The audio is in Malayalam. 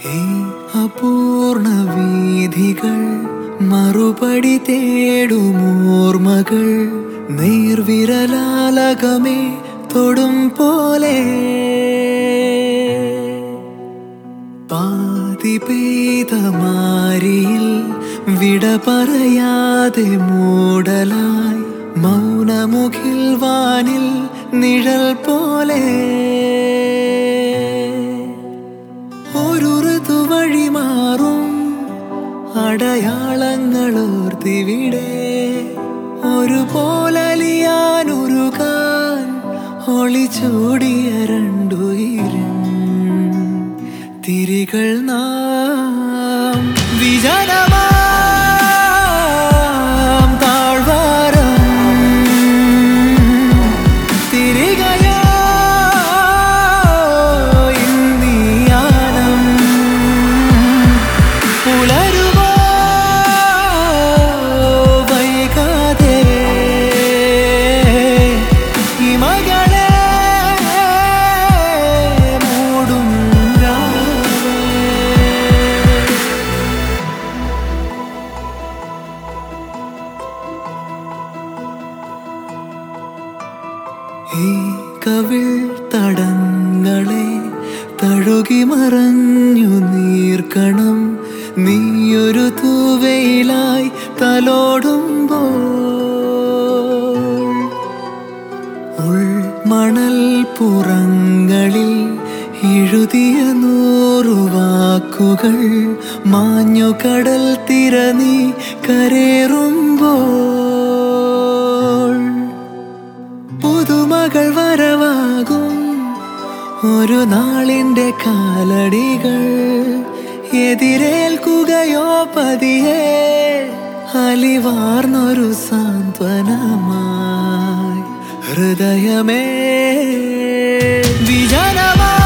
ഈ അപൂർണ വീഥികൾ മറുപടി തേടുമോർമകൾ നീർവിരലാലകമേ തൊടും പോലെ പാതി പെയ്ത മാരിയിൽ വിട പറയാതെ മൂടലായി മൗനമുഖിൽ വാനിൽ നിഴൽ പോലെ ഒരു ഋതുവഴി മാറും അടയാളങ്ങളോർത്തിവിടെ ഒരു പോലലിയാനുരുകാൻ ഒളിച്ചോടിയ രണ്ടുയിരും തിരികൾ നാം വിജനമാം താഴ്വാരം തിരികയോ ഇന്നീയാനം പുലരുമോ വൈകാതെ ഇമകളെ മൂടും രാവേ ഈ കവിൾ തടങ്ങളെ തഴുകി മറഞ്ഞു നീർക്കണം നീയൊരു തൂവയിലായി തലോടുമ്പോൾ ഉൾമണൽ പുറങ്ങളിൽ എഴുതിയ നൂറു വാക്കുകൾ മാഞ്ഞു കടൽ തിര നീ കരേറുമ്പോൾ പുതുമകൾ വരവാകും ഒരു നാളിന്റെ കാലടികൾ എതിരേൽക്കുകയോ പതിയെ അലിവാർന്നൊരു സാന്ത്വനമായി ഹൃദയമേ വിജനമാ